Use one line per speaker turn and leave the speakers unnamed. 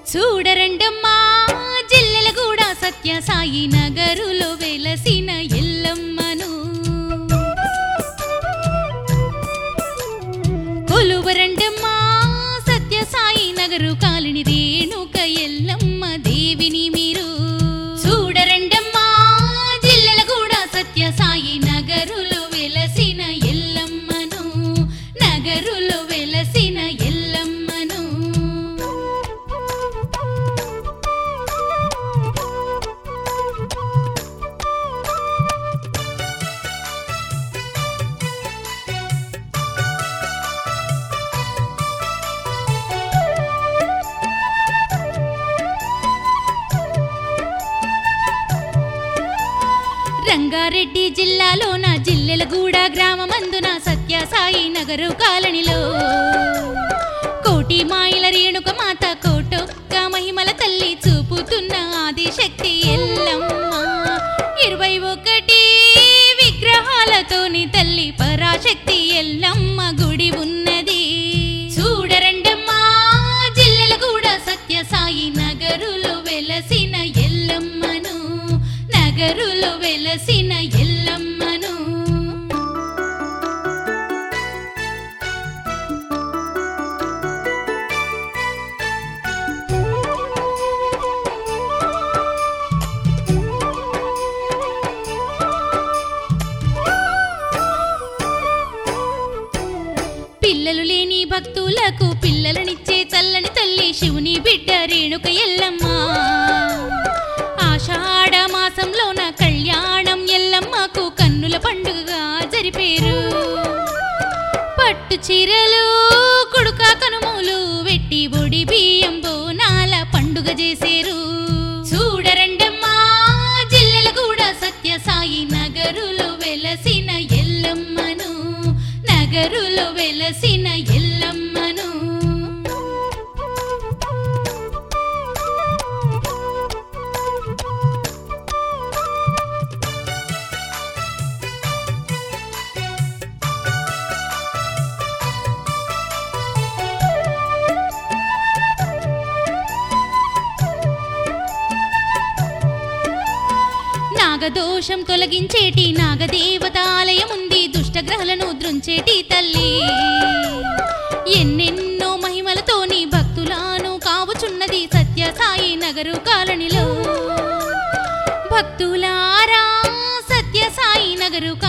చూడరండమ్మా జిల్లెలగూడ సత్య సాయి నగరులో వెలసిన ఎల్లమ్మను కొలువరండమ్మా సత్య సాయి నగరు కాలిని రేణుక ఎల్లమ్మ దేవిని మీరు చూడరండమ్మా జిల్లెలగూడ సత్య సాయి నగరులో వెలసిన ఎల్లమ్మను నగరులో వెలసిన ఎల్లమ్మను రంగారెడ్డి జిల్లాలోన జిల్లెలగూడ గ్రామమందున సత్యసాయి నగరు కాలనిలో కోటి మాయల రేణుక మాత కోటొక్క మహిమల తల్లి చూపుతున్న ఆదిశక్తి ఎల్లమ్మ ఇరవై ఒకటి విగ్రహాలతోని తల్లి పరాశక్తి ఎల్లమ్మ గుడి ఉన్నది చూడరండమ్మా జిల్లెలగూడ సత్యసాయి నగరులో వెలసిన ఎల్లమ్మను నగరులో వెలసిన ఎల్లమ్మను పిల్లలు లేని భక్తులకు పిల్లలనిచ్చే చల్లని తల్లి శివుని బిడ్డ రేణుక ఎల్లమ్మ ఆషాఢ మాసంలోన కళ్యాణం ఎల్లమ్మకు కన్నుల పండుగగా జరిపేరు పట్టు చీరలు కుడుక కనుమూలు వెట్టి ఒడి బియ్యం బోనాల పండుగ చేసేరు చూడరండమ్మా జిల్లెలగూడ సత్య సాయి నగరులో వెలసిన ఎల్లమ్మను నగరులో వెలసిన ఎల్లమ్మను నాగదోషం తొలగించేటి నాగదేవత ఆలయం ఉంది దుష్టగ్రహలను దృంచేటి తల్లి ఎన్నెన్నో మహిమలతోని భక్తులను కావుచున్నది సత్యసాయి నగరు కాలనిలో భక్తులారా సత్యసాయి నగరు